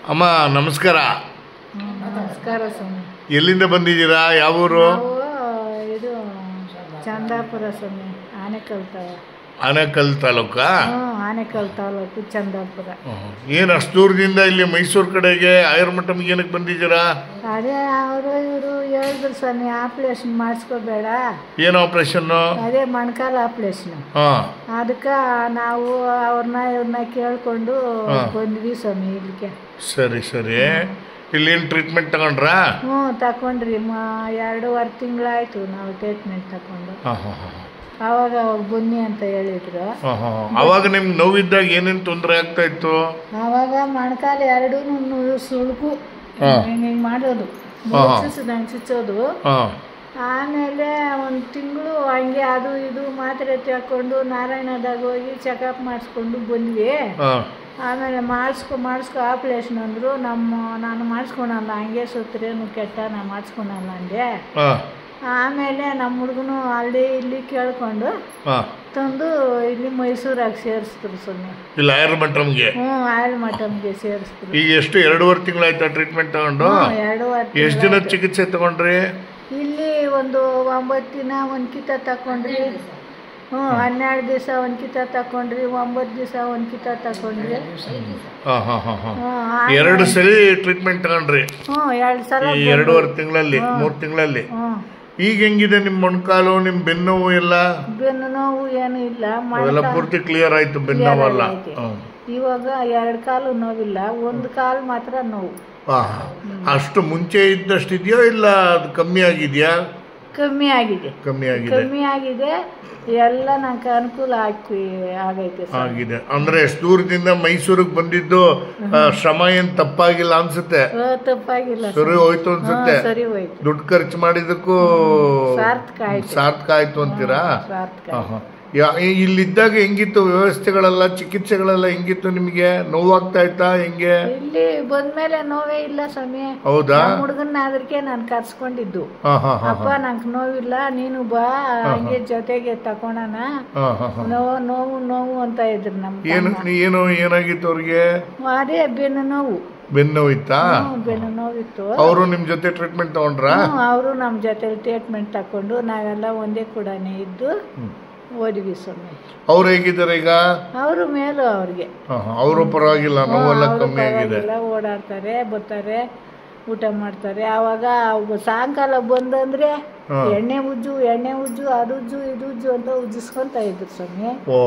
ಅಮ್ಮ ನಮಸ್ಕಾರ ಹ್ಮ್, ನಮಸ್ಕಾರ ಸ್ವಾಮಿ ಎಲ್ಲಿಂದ ಬಂದಿದ್ದೀರಾ ಯಾವ ಊರು ನಾವು ಇದು ಚಂದಾಪುರ ಸ್ವಾಮಿ ಆನೆಕಲ್ ತ ಆನೇಕಲ್ ತಾಲೂಕಾ ಹ್ಞೂ ಆನೆಕಲ್ ತಾಲೂಕು ಚಂದಾಪುರ ಏನು ಅಷ್ಟು ದೂರದಿಂದ ಇಲ್ಲಿ ಮೈಸೂರು ಕಡೆಗೆ ಆಯುರ್ಮಠಮ್ಗೆ ಏನಕ್ಕೆ ಬಂದಿದ್ದೀರಾ ಅದೇ ಅವರು ಇವರು ಹೇಳಿದ್ರು ಸ್ವಾಮಿ ಆಪ್ರೇಷನ್ ಮಾಡಿಸ್ಕೋಬೇಡ ಏನು ಆಪ್ರೇಷನ್ನು ಅದೇ ಮೊಣಕಾಲು ಆಪ್ರೇಷನ್ ಹಾಂ ಅದಕ್ಕೆ ನಾವು ಅವ್ರನ್ನ ಇವ್ರನ್ನ ಕೇಳ್ಕೊಂಡು ಹಾ. ಬಂದ್ವಿ ಸ್ವಾಮಿ ಇಲ್ಲಿಗೆ ಸರಿ ಸರಿ ಇಲ್ಲೇನು ಟ್ರೀಟ್ಮೆಂಟ್ ತಗೊಂಡ್ರಾ ಹ್ಞೂ ತಕೊಂಡ್ರಿ ಮ ಎರಡೂವರೆ ತಿಂಗಳಾಯ್ತು ನಾವು ಟ್ರೀಟ್ಮೆಂಟ್ ತಕೊಂಡು ಹಾಂ ಹಾಂ ಹಾಂ ಆವಾಗ ಅವಾಗ ಬನ್ನಿ ಅಂತ ಹೇಳಿದ್ರು ಹಾಂ ಹಾಂ ಅವಾಗ ನಿಮ್ಗೆ ನೋವಿದ್ದಾಗ ಏನೇನು ತೊಂದರೆ ಆಗ್ತಾ ಇತ್ತು ಆವಾಗ ಮೊಣಕಾಲು ಎರಡೂ ಸುಳುಕು ಹಾ. ಹಿಂಗೆ ಮಾಡೋದು ಹಾ, ಹಾ. ಚುಚ್ಚದಂಗೆ ಚುಚ್ಚೋದು ಹಾಂ ಆಮೇಲೆ ಒಂದು ತಿಂಗಳು ಹಂಗೆ ಅದು ಇದು ಮಾತ್ರೆ ತಗೊಂಡು ನಾರಾಯಣದಾಗ ಹೋಗಿ ಚೆಕಪ್ ಮಾಡಿಸ್ಕೊಂಡು ಬಂದ್ವಿ ಹಾಂ ಆಮೇಲೆ ಮಾಡಿಸ್ಕೊ ಮಾಡಿಸ್ಕೊ ಆಪ್ರೇಷನ್ ಅಂದರು ನಮ್ಮ ನಾನು ಮಾಡಿಸ್ಕೊಳಲ್ಲ ಹಂಗೆ ಸುತ್ತರೇನು ಕೆಟ್ಟ ನಾನು ಮಾಡಿಸ್ಕೊಳಲ್ಲ ಅಂದೆ ಹಾಂ ಆಮೇಲೆ ನಮ್ಮ ಹುಡುಗನು ಅಲ್ಲಿ ಇಲ್ಲಿ ಕೇಳ್ಕೊಂಡು ಹಾಂ ತಂದು ಇಲ್ಲಿ ಮೈಸೂರಾಗ ಸೇರಿಸಿದ್ರು ಸೊನ್ನೆ ಇಲ್ಲ ಆಯುರ್ಮಠಮ್ಗೆ ಹ್ಞೂ ಆಯಿಲ್ ಮಟನ್ಗೆ ಸೇರಿಸಿದ್ರು ಈಗ ಎಷ್ಟು ಎರಡೂವರೆ ತಿಂಗಳಾಯ್ತಾ ಟ್ರೀಟ್ಮೆಂಟ್ ತಗೊಂಡು ಹ್ಞೂ, ಎರಡೂವರೆ ಎಷ್ಟು ದಿನ ತಿಂಗ್ಳಾಯ್ತು. ಚಿಕಿತ್ಸೆ ತಗೊಂಡ್ರಿ ಇಲ್ಲಿ ಒಂದು ಒಂಬತ್ತು ದಿನ ಒಂದು ಕಿತ ತಕೊಂಡ್ರಿ ಹ್ಞೂ ಹನ್ನೆರಡು ದಿವಸ ಒಂದು ಕಿತ ತಕೊಂಡ್ರಿ ಒಂಬತ್ತು ದಿವಸ ಒಂದು ಕಿತ ತಕೊಂಡ್ರಿ ಹಾಂ ಹಾಂ ಹಾಂ ಹಾಂ ಹ್ಞೂ ಆಮೇಲೆ- ಎರಡು ಸಲ ಟ್ರೀಟ್ಮೆಂಟ್ ತಗೊಂಡ್ರಿ ಹ್ಞೂ ಎರಡು ಸಲ ಈ ಬಂದು- ಎರಡೂವರೆ ತಿಂಗಳಲ್ಲಿ ಹಾ. ಮೂರು ತಿಂಗಳಲ್ಲಿ ಹ್ಞೂ ಈಗ ಹೆಂಗಿದೆ ನಿಮ್ಮ ಮೊಣಕಾಲು ನಿಮ್ಮ ಬೆನ್ನೋವು ಎಲ್ಲ ಬೆನ್ನು ನೋವು ಏನು ಇಲ್ಲ ಅವೆಲ್ಲ ಮೊಣಕಾಲು- ಪೂರ್ತಿ ಕ್ಲಿಯರ್ ಆಯ್ತು Clear ಬೆನ್ನೋವೆಲ್ಲ ಆಗೈತೆ. ಹ್ಮ್. ಇವಾಗ ಎರಡು ಕಾಲು ನೋವಿಲ್ಲ ಒಂದು ಕಾಲು ಮಾತ್ರ ನೋವು ಆ, ಅಷ್ಟು ಮುಂಚೆ ಇದ್ದಷ್ಟು ಇದೆಯೋ ಇಲ್ಲ ಅದು ಕಮ್ಮಿ ಆಗಿದೆಯಾ ಕಮ್ಮಿ ಆಗಿದೆ ಕಮ್ಮಿ ಆಗಿದೆ ಕಮ್ಮಿ ಆಗಿದೆ ಎಲ್ಲ ನಂಗೆ ಅನುಕೂಲ ಆಗಿ ಆಗೈತೆ ಸರ್ ಆಗಿದೆ ಅಂದ್ರೆ ಎಷ್ಟು ದೂರದಿಂದ ಮೈಸೂರಿಗೆ ಬಂದಿದ್ದು ಆ, ಶ್ರಮ ಏನ್ ತಪ್ಪಾಗಿಲ್ಲ ಅನ್ಸುತ್ತೆ ಓ, ತಪ್ಪಾಗಿಲ್ಲ ಸರ್. ಸರಿ ಹೋಯ್ತು ಅನ್ಸುತ್ತೆ ಹಾ, ಸರಿ ಹೋಯ್ತು ದುಡ್ಡು ಖರ್ಚು ಮಾಡಿದಕ್ಕೂ ಸಾರ್ಥಕ ಆಯ್ತು ಸಾರ್ಥಕ ಆಯ್ತು ಅಂತೀರಾ ಸಾರ್ಥಕ ಹಾ, ಹಾ. ಯಾ- ಈ- ಇಲ್ಲಿದ್ದಾಗ ಹೆಂಗಿತ್ತು ವ್ಯವಸ್ಥೆಗಳೆಲ್ಲ ಚಿಕಿತ್ಸೆಗಳೆಲ್ಲ ಹೆಂಗಿತ್ತು ನಿಮಗೆ ನೋವಾಗ್ತಾ ಇತ್ತಾ ಹೆಂಗೆ ಇಲ್ಲಿ ಬಂದ್ಮೇಲೆ ನೋವೇ ಇಲ್ಲ ಸ್ವಾಮಿ ಹೌದಾ ನಮ್ಮ ಹುಡುಗನ್ನ ಅದಕ್ಕೆ ನಾನು ಕರ್ಸ್ಕೊಂಡಿದ್ದು ಹಾ ಹಾ ಹಾ ಅಪ್ಪ ನಂಗೆ ನೋವಿಲ್ಲ ನೀನು ಬಾ ಹಂಗೆ ಜೊತೆಗೆ ತಕೊಳಣ ಹಾ ಹಾ ಹಾ ನೋವು ನೋವು ನೋವು ಅಂತ ಇದ್ರು ನಮ್ಮ ಏನು ಏನು ಏನಾಗಿತ್ತು ಅವ್ರಿಗೆ ಅದೇ ಬೆನ್ನು ನೋವು ಬೆನ್ನು ಇತ್ತಾ ಹ್ಮ್, ಬೆನ್ನು ನೋವಿತ್ತು ಅವರು ನಿಮ್ ಜೊತೆ ಟ್ರೀಟ್ಮೆಂಟ್ ತಗೊಂಡ್ರಾ ಅವರು ನಮ್ಮ ಜೊತೆ ಟ್ರೀಟ್ಮೆಂಟ್ ತಕೊಂಡು ನಾವೆಲ್ಲ ಒಂದೇ ಕೂಡನೇ ಇದ್ದು ಓದಿವಿ ಸ್ವಾಮಿ ಅವ್ರು ಹೇಗಿದ್ದಾರೆ ಈಗ ಅವರು ಮೇಲು ಅವ್ರಿಗೆ ಅವರು ಪರವಾಗಿಲ್ಲ ನೋವೆಲ್ಲ ಅವ್ರು ಕಮ್ಮಿ ಆಗಿದೆ ಪರವಾಗಿಲ್ಲ, ಓಡಾಡ್ತಾರೆ ಬರ್ತಾರೆ ಊಟ ಮಾಡ್ತಾರೆ ಆವಾಗ ಅವ್ ಸಾಯಂಕಾಲ ಬಂದಂದ್ರೆ ಹಾ. ಎಣ್ಣೆ ಉಜ್ಜು ಎಣ್ಣೆ ಉಜ್ಜು ಅದು ಉಜ್ಜು ಇದು ಉಜ್ಜು ಅಂತ ಉಜ್ಜಿಸ್ಕೊಂತ ಇದ್ರು ಸ್ವಾಮಿ ಓ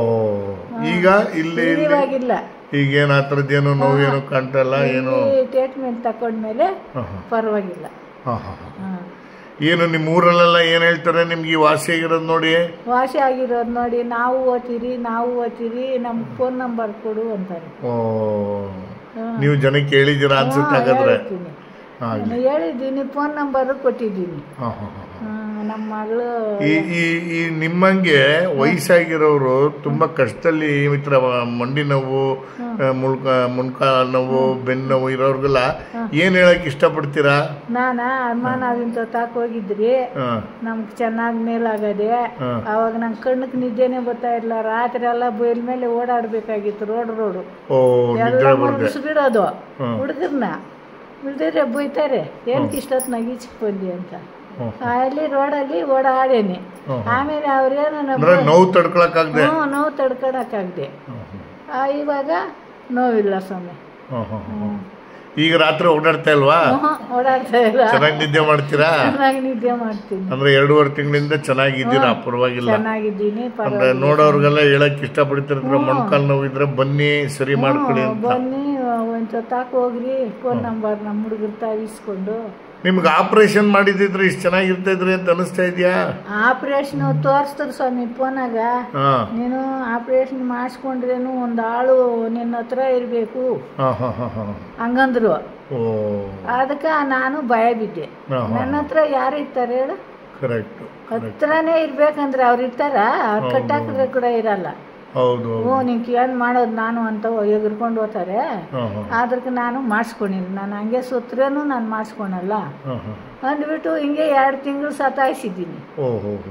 ಈಗ ಇಲ್ಲಿ ಇಲ್ಲಿ ಇವಾಗಿಲ್ಲ ಈಗೇನ್ ಆ ಥರದ್ದೇನು ನೋವೇನು ಕಾಣ್ತಲ್ಲ ಏನು ಟ್ರೀಟ್ಮೆಂಟ್ ತಕೊಂಡ್ಮೇಲೆ ಹಾ, ಹಾ. ಪರವಾಗಿಲ್ಲ ಹಾ, ಹಾ, ಹಾ. ಹಾ. ಏನು ನಿಮ್ಮ ಊರಲ್ಲೆಲ್ಲ ಏನ್ ಹೇಳ್ತಾರೆ ನಿಮ್ಗೆ ಈ ವಾಸಿ ಆಗಿರೋದು ನೋಡಿ ವಾಸಿ ಆಗಿರೋದು ನೋಡಿ ನಾವು ಓದ್ತೀರಿ ನಾವು ಓದ್ತೀರಿ ನಮ್ಗೆ ಫೋನ್ ನಂಬರ್ ಕೊಡು ಅಂತಾರೆ ಓ ಹಾ. ನೀವು ಜನಕ್ಕೆ ಹೇಳಿದ್ದೀರಾ ಅನ್ಸುತ್ತೆ ಹಾ, ಹಾಗಾದ್ರೆ ಹೇಳ್ತೀನಿ. ಆಗ್ಲಿ ನಾನು ಹೇಳಿದ್ದೀನಿ ಫೋನ್ ನಂಬರು ಕೊಟ್ಟಿದ್ದೀನಿ ಹಾ, ಹಾ, ಹಾ. ಹಾ, ನಮ್ಮ ಮಗಳು ಈ ಈ ಈ ನಿಮ್ಮಂಗೆ ವಯಸ್ಸಾಗಿರೋರು ತುಂಬಾ ಕಷ್ಟದಲ್ಲಿ ಈ ತರ ಮಂಡಿ ನೋವು ಆ, ಮುಳ್ಕ ಮುಣ್ಕಾಲ್ ನೋವು ಬೆನ್ನು ನೋವು ಇರೋರ್ಗೆಲ್ಲ ಏನ್ ಹೇಳಕ್ ಇಷ್ಟಪಡ್ತೀರಾ ನಾನ ಅಮ್ಮ ನಾವಿಂತ ತಾಕ ಹೋಗಿದ್ರಿ ಹಾ, ನಮ್ಗೆ ಚೆನ್ನಾಗಿ ಮೇಲಾಗದೆ ಹಾ. ಅವಾಗ ನಂಗೆ ಕಣ್ಣಕ್ಕೆ ನಿದ್ದೆನೆ ಬರ್ತಾ ಇಲ್ಲ ರಾತ್ರಿ ಎಲ್ಲ ಬೈಲ್ ಮೇಲೆ ಓಡಾಡ್ಬೇಕಾಗಿತ್ತು ರೋಡ್ ರೋಡು ಓ ಎಲ್ಲ ನಿದ್ರೆ ಬರ್ದೆ ಮುಗಿಸ್ಬಿಡೋದು ಹ್ಮ್. ಹುಡುಗರ್ನ ಬಿಡ್ದಿದ್ರೆ ಬೈತಾರೆ ಏನಕ್ಕೆ ಇಷ್ಟೊತ್ನಾಗ ಈಚಕ್ ಬಂದಿ ಅಂತ ಹ್ಮ್. ಅಲ್ಲಿ ರೋಡಲ್ಲಿ ಓಡಾಡೇನಿ ಹ್ಮ್. ಆಮೇಲೆ ಅವ್ರೇನು ಅಂದ್ರೆ ನೋವು ತಡ್ಕೊಳಕ್ಕಾಗ್ದೆ ಹ್ಞೂ ನೋವು ತಡ್ಕೊಳಕ್ಕಾಗ್ದೆ ಆ, ಇವಾಗ ನೋವಿಲ್ಲ ಸ್ವಾಮಿ ಹ್ಮ್. ಈಗ ರಾತ್ರಿ ಓಡಾಡ್ತಾ ಇಲ್ವಾ ಹ್ಞೂ, ಓಡಾಡ್ತಾ ಇಲ್ಲ ಚೆನ್ನಾಗಿ ನಿದ್ದೆ ಮಾಡ್ತೀರಾ ಚೆನ್ನಾಗಿ ನಿದ್ದೆ ಮಾಡ್ತೀನಿ ಅಂದ್ರೆ ಎರಡೂವರೆ ತಿಂಗಳಿಂದ ಚೆನ್ನಾಗಿದ್ದೀರಾ ಪರವಾಗಿಲ್ಲ ಚೆನ್ನಾಗಿದ್ದೀನಿ ಅಂದ್ರೆ ಪರವಾಗಿಲ್ಲ ನೋಡೋರ್ಗೆಲ್ಲ ಹೇಳಕ್ ಇಷ್ಟಪಡ್ತಿರ್ತಾರೆ ಮೊಣಕಾಲ್ ನೋವು ಇದ್ರೆ ಬನ್ನಿ ಸರಿ ಮಾಡ್ಕೊಳ್ಳಿ ಹ್ಞೂ, ಅಂತ ಬನ್ನಿ ಒಂದು ತಾಕ ಹೋಗ್ರಿ ಫೋನ್ ನಂಬರ್ ನಮ್ಮ ಹುಡುಗರು ತಾವಿಸ್ಕೊಂಡು ನಿಮ್ಗೆ ಆಪರೇಷನ್ ಮಾಡಿದಿದ್ರೆ ಇಷ್ಟು ಚೆನ್ನಾಗಿರ್ತಾ ಇದ್ರಿ ಅಂತ ಅನಿಸ್ತಾ ಇದೆಯಾ ಆಪ್ರೇಷನ್ ತೋರಿಸ್ತಾರೆ ಸ್ವಾಮಿ ಫೋನಾಗ ಹಾ ನೀನು ಆಪ್ರೇಷನ್ ಮಾಡಿಸ್ಕೊಂಡ್ರೇನು ಒಂದು ಆಳು ನಿನ್ನ ಹತ್ರ ಇರಬೇಕು ಹಾ ಹಾ ಹಾ ಹಾ ಹಂಗಂದ್ರು ಓ ಅದಕ್ಕೆ ನಾನು ಭಯ ಬಿದ್ದೆ ಹಾ, ಹಾ. ನನ್ನ ಹತ್ರ ಯಾರು ಇರ್ತಾರೆ ಹೇಳು ಕರೆಕ್ಟ್ ಹತ್ರನೇ ಇರ್ಬೇಕಂದ್ರೆ ಅವ್ರು ಇರ್ತಾರ ಅವ್ರು ಕಟ್ಟಾಕಿದ್ರೆ ಕೂಡ ಇರಲ್ಲ ಹೌದು ಹ್ಞೂ ನಿಂಗೆ ಏನು ಮಾಡೋದು ನಾನು ಅಂತ ಎಗರ್ಕೊಂಡು ಹೋಗ್ತಾರೆ ಹಾ ಹಾ ಅದಕ್ಕೆ ನಾನು ಮಾಡಿಸ್ಕೊಂಡಿನಿ ನಾನು ಹಂಗೆ ಸುತ್ತರೇನು ನಾನು ಮಾಡಿಸ್ಕೊಳಲ್ಲ ಹಾ ಹಾ ಅಂದ್ಬಿಟ್ಟು ಹಿಂಗೆ ಎರಡು ತಿಂಗಳು ಸತಾಯಿಸಿದ್ದೀನಿ ಓ ಹೋ ಹೋ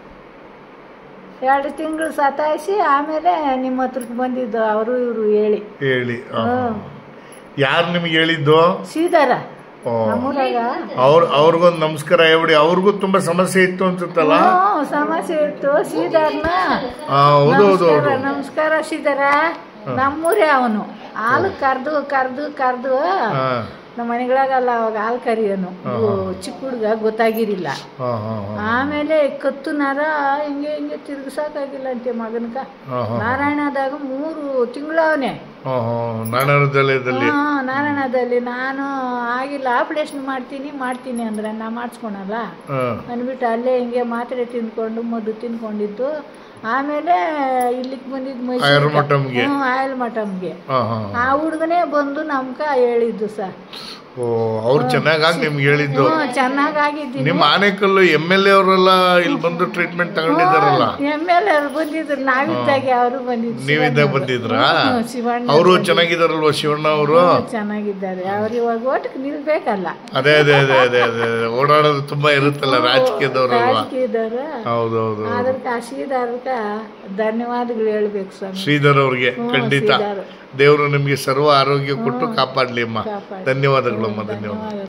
ಎರಡು ತಿಂಗಳು ಸತಾಯಿಸಿ ಆಮೇಲೆ ನಿಮ್ಮ ಹತ್ರಕ್ಕೆ ಬಂದಿದ್ದು ಅವರು ಇವರು ಹೇಳಿ ಹೇಳಿ ಆ, ಹಾ. ಯಾರು ನಿಮ್ಗೆ ಹೇಳಿದ್ದು ಶ್ರೀಧರ ಓ ನಮ್ಮೂರಾಗ ಅವ್ರ ಅವ್ರಿಗೊಂದು ನಮಸ್ಕಾರ ಹೇಳ್ಬಿಡಿ ಅವ್ರಿಗೂ ತುಂಬಾ ಸಮಸ್ಯೆ ಇತ್ತು ಅನ್ಸುತ್ತಲ್ಲ ಹ್ಞೂ, ಸಮಸ್ಯೆ ಇತ್ತು ಶ್ರೀಧರ್ನ ಆ, ಹೌದು ಹೌದು ನಮಸ್ಕಾರ ಹೌದು ನಮಸ್ಕಾರ ಶ್ರೀಧರ ನಮ್ಮೂರೇ ಅವನು ಹಾಲು ಕರ್ದು ಕರ್ದು ಕರ್ದು ಹಾ ನಮ್ಮ ಮನೆಗಳಾಗಲ್ಲ ಅವಾಗ ಹಾಲು ಕರಿಯೋನು ಚಿಕ್ಕ ಹುಡುಗ ಗೊತ್ತಾಗಿರಿಲ್ಲ ಹಾ ಹಾ ಹಾ ಆಮೇಲೆ ಕತ್ತು ನರ ಹಿಂಗೆ ಹಿಂಗೆ ತಿರುಗಿಸಾಕಾಗಿಲ್ಲ ಅಂತೆ ಮಗನ್ಕ ಹಾ ಹಾ ನಾರಾಯಣದಾಗ ಮೂರು ತಿಂಗಳವನೇ ಹಾ ಹಾ ನಾನಾರದಲ್ಲದಲ್ಲಿ ಹಾ ನಾರಾಯಣದಲ್ಲಿ ನಾನು ಆಗಿಲ್ಲ ಆಪ್ರೇಷನ್ ಮಾಡ್ತೀನಿ ಮಾಡ್ತೀನಿ ಅಂದ್ರೆ ನಾ ಮಾಡಿಸ್ಕೊಳಲ್ಲ ಹಾ ಅಂದ್ಬಿಟ್ಟು ಅಲ್ಲೇ ಹಿಂಗೆ ಮಾತ್ರೆ ತಿನ್ಕೊಂಡು ಮದ್ದು ತಿನ್ಕೊಂಡಿದ್ದು ಆಮೇಲೆ ಇಲ್ಲಿಗೆ ಬಂದಿದ್ದು ಆಯುರ್ ಮೈಸೂರು ಮಠಂಗೆ ಹ್ಞೂ ಆಯಲ್ ಮಠಮ್ಗೆ ಹಾ ಹಾ ಆ ಹುಡುಗನೇ ಬಂದು ನಮ್ಕ ಹೇಳಿದ್ದು ಸರ್ ಓ ಅವ್ರು ಚೆನ್ನಾಗಾಗಿ ನಿಮ್ಗೆ ಹೇಳಿದ್ದು ಹ್ಞೂ ಚೆನ್ನಾಗಾಗಿದ್ದೀನಿ ನಿಮ್ಮ ಆನೆಕಲ್ಲು ಎಮ್ ಎಲ್ ಎ ಅವರೆಲ್ಲ ಇಲ್ಲಿ ಬಂದು ಟ್ರೀಟ್ಮೆಂಟ್ ತಗೊಂಡಿದ್ದಾರಲ್ಲ ಎಮ್ ಎಲ್ ಎರ್ ಬಂದಿದ್ರು ನಾವಿದ್ದಾಗೆ ಅವರು ಬಂದಿದ್ರು ನೀವಿದ್ದಾಗ ಬಂದಿದ್ರಾ ಹ್ಞೂ, ಶಿವಣ್ಣ ಅವರು ಚೆನ್ನಾಗಿದಾರಲ್ವ ಶಿವಣ್ಣ ಅವರು ಚೆನ್ನಾಗಿದ್ದಾರೆ ಅವ್ರು ಇವಾಗ ಓಟಕ್ಕೆ ನಿಲ್ಬೇಕಲ್ಲ ಅದೇ ಅದೇ ಅದೇ ಅದೇ ಅದೇ ಓಡಾಡೋದು ತುಂಬಾ ಇರುತ್ತಲ್ಲ ರಾಜಕೀಯದವ್ರಲ್ವಾ ರಾಜಕೀಯದವ್ರ ಹೌದೌದು ಅದಕ್ಕೆ ಆ ಶ್ರೀಧರ್ಕ ಧನ್ಯವಾದಗಳು ಹೇಳ್ಬೇಕು ಸ್ವಾಮಿ ಶ್ರೀಧರ್ ಅವ್ರಿಗೆ ಖಂಡಿತ ಶ್ರೀಧರ್. ದೇವರು ನಿಮ್ಗೆ ಸರ್ವ ಆರೋಗ್ಯ ಕೊಟ್ಟು ಕಾಪಾಡ್ಲಿ ಅಮ್ಮ ಕಾಪಾಡಿ. ಧನ್ಯವಾದಗಳು ಅಮ್ಮ ಧನ್ಯವಾದ ಧನ್ಯವಾದ